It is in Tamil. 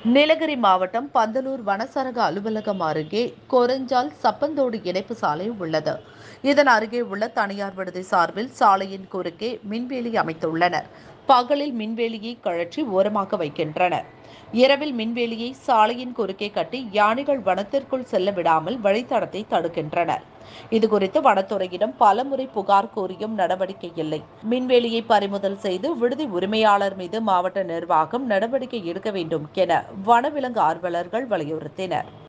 நீலகிரி மாவட்டம் பந்தலூர் வனசரக அலுவலகம் அருகே கோரஞ்சால் சப்பந்தோடு இணைப்பு சாலை உள்ளது இதன் அருகே உள்ள தனியார் விடுதி சார்பில் சாலையின் குறுக்கே மின்வேலி அமைத்துள்ளனர் பகலில் மின்வேலியை கழற்றி ஓரமாக வைக்கின்றனர் இரவில் மின்வேலியை சாலையின் குறுக்கே கட்டி யானைகள் வனத்திற்குள் செல்ல விடாமல் வழித்தடத்தை தடுக்கின்றனர் இதுகுறித்து வனத்துறையிடம் பலமுறை புகார் கூறியும் நடவடிக்கை இல்லை மின்வேலியை பறிமுதல் செய்து விடுதி உரிமையாளர் மீது மாவட்ட நிர்வாகம் நடவடிக்கை எடுக்க வேண்டும் என வனவிலங்கு ஆர்வலர்கள் வலியுறுத்தினர்